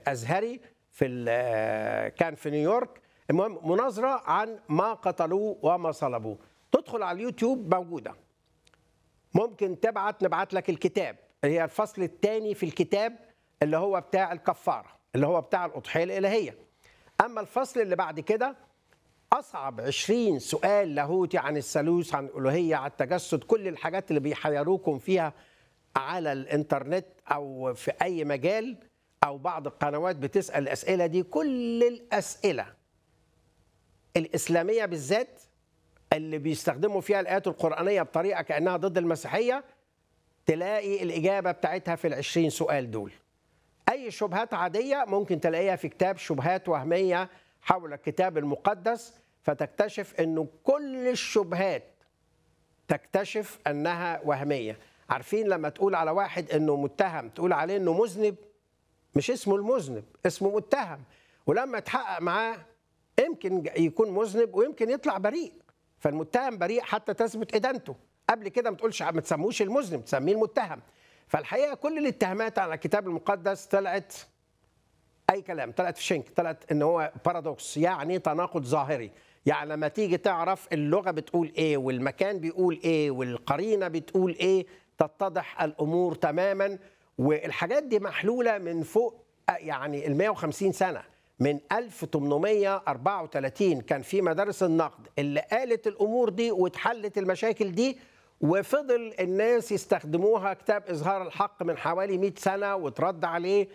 ازهري في ال- كان في نيويورك المهم مناظره عن ما قتلوه وما صلبوه تدخل على اليوتيوب موجوده ممكن تبعت نبعت لك الكتاب هي الفصل الثاني في الكتاب اللي هو بتاع الكفاره اللي هو بتاع الاضحيه الالهيه اما الفصل اللي بعد كده اصعب 20 سؤال لاهوتي عن الثالوث عن الالوهيه عن التجسد كل الحاجات اللي بيحيروكم فيها على الانترنت او في اي مجال او بعض القنوات بتسال الاسئله دي كل الاسئله الاسلاميه بالذات اللي بيستخدموا فيها الايات القرانيه بطريقه كانها ضد المسيحيه تلاقي الاجابه بتاعتها في العشرين سؤال دول اي شبهات عاديه ممكن تلاقيها في كتاب شبهات وهميه حول الكتاب المقدس فتكتشف انه كل الشبهات تكتشف انها وهميه عارفين لما تقول على واحد انه متهم تقول عليه انه مذنب مش اسمه المذنب اسمه متهم ولما تحقق معاه يمكن يكون مذنب ويمكن يطلع بريء فالمتهم بريء حتى تثبت ادانته قبل كده ما تقولش ما تسموش المذنب تسميه المتهم فالحقيقه كل الاتهامات على الكتاب المقدس طلعت اي كلام طلعت في شنك طلعت ان هو بارادوكس يعني تناقض ظاهري يعني لما تيجي تعرف اللغه بتقول ايه والمكان بيقول ايه والقرينه بتقول ايه تتضح الامور تماما والحاجات دي محلوله من فوق يعني ال 150 سنه من 1834 كان في مدارس النقد اللي قالت الامور دي واتحلت المشاكل دي وفضل الناس يستخدموها كتاب اظهار الحق من حوالي 100 سنه وترد عليه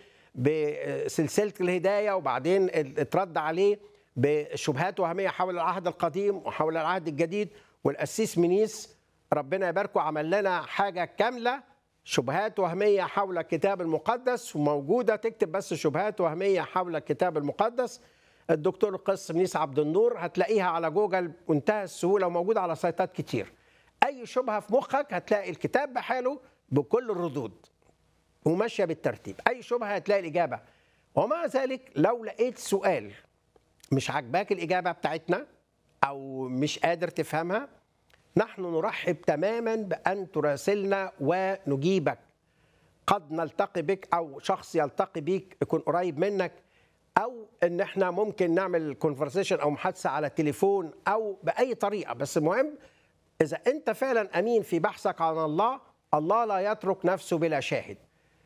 بسلسله الهدايه وبعدين اترد عليه بشبهات وهميه حول العهد القديم وحول العهد الجديد والقسيس منيس ربنا يباركه عمل لنا حاجه كامله شبهات وهميه حول الكتاب المقدس وموجوده تكتب بس شبهات وهميه حول الكتاب المقدس الدكتور القس منيس عبد النور هتلاقيها على جوجل بمنتهى السهوله وموجوده على سيطات كتير اي شبهه في مخك هتلاقي الكتاب بحاله بكل الردود وماشيه بالترتيب اي شبهه هتلاقي الاجابه ومع ذلك لو لقيت سؤال مش عاجباك الاجابه بتاعتنا او مش قادر تفهمها نحن نرحب تماما بان تراسلنا ونجيبك قد نلتقي بك او شخص يلتقي بيك يكون قريب منك او ان احنا ممكن نعمل كونفرسيشن او محادثه على التليفون او باي طريقه بس المهم اذا انت فعلا امين في بحثك عن الله الله لا يترك نفسه بلا شاهد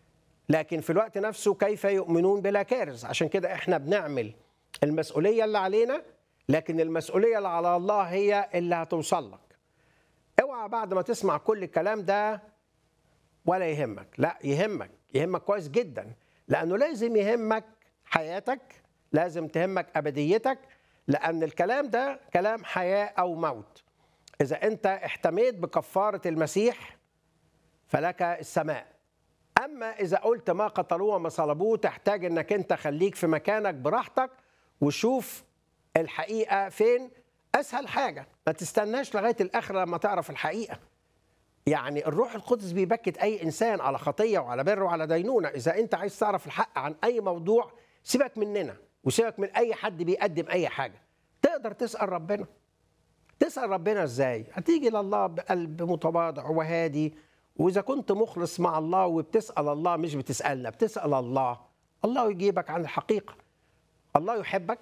لكن في الوقت نفسه كيف يؤمنون بلا كارث عشان كده احنا بنعمل المسؤوليه اللي علينا لكن المسؤوليه اللي على الله هي اللي هتوصل لك اوعى بعد ما تسمع كل الكلام ده ولا يهمك لا يهمك يهمك كويس جدا لانه لازم يهمك حياتك لازم تهمك ابديتك لان الكلام ده كلام حياه او موت اذا انت احتميت بكفاره المسيح فلك السماء اما اذا قلت ما قتلوه وما صلبوه تحتاج انك انت خليك في مكانك براحتك وشوف الحقيقه فين اسهل حاجه ما تستناش لغايه الاخر لما تعرف الحقيقه يعني الروح القدس بيبكت اي انسان على خطيه وعلى بر وعلى دينونه اذا انت عايز تعرف الحق عن اي موضوع سيبك مننا وسيبك من اي حد بيقدم اي حاجه تقدر تسال ربنا تسال ربنا ازاي هتيجي لله بقلب متواضع وهادي واذا كنت مخلص مع الله وبتسال الله مش بتسالنا بتسال الله الله يجيبك عن الحقيقه الله يحبك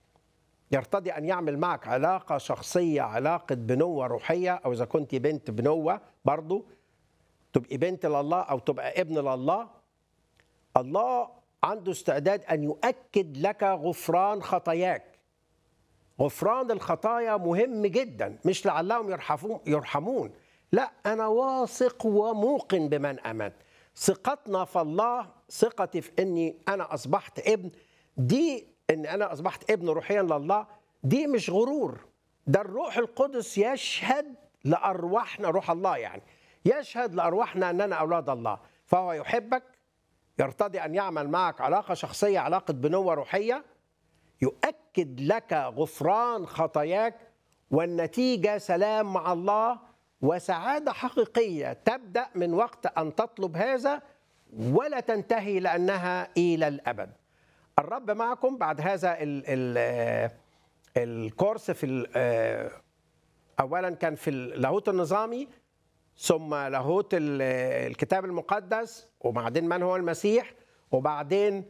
يرتضي ان يعمل معك علاقه شخصيه علاقه بنوه روحيه او اذا كنت بنت بنوه برضه تبقي بنت لله او تبقى ابن لله الله عنده استعداد ان يؤكد لك غفران خطاياك غفران الخطايا مهم جدا مش لعلهم يرحمون يرحمون لا انا واثق وموقن بمن امن ثقتنا في الله ثقتي في اني انا اصبحت ابن دي ان انا اصبحت ابن روحيا لله دي مش غرور ده الروح القدس يشهد لارواحنا روح الله يعني يشهد لارواحنا اننا اولاد الله فهو يحبك يرتضي ان يعمل معك علاقه شخصيه علاقه بنوه روحيه يؤكد لك غفران خطاياك والنتيجه سلام مع الله وسعاده حقيقيه تبدا من وقت ان تطلب هذا ولا تنتهي لانها الى الابد. الرب معكم بعد هذا ال ال الكورس في اولا كان في اللاهوت النظامي ثم لاهوت الكتاب المقدس وبعدين من هو المسيح وبعدين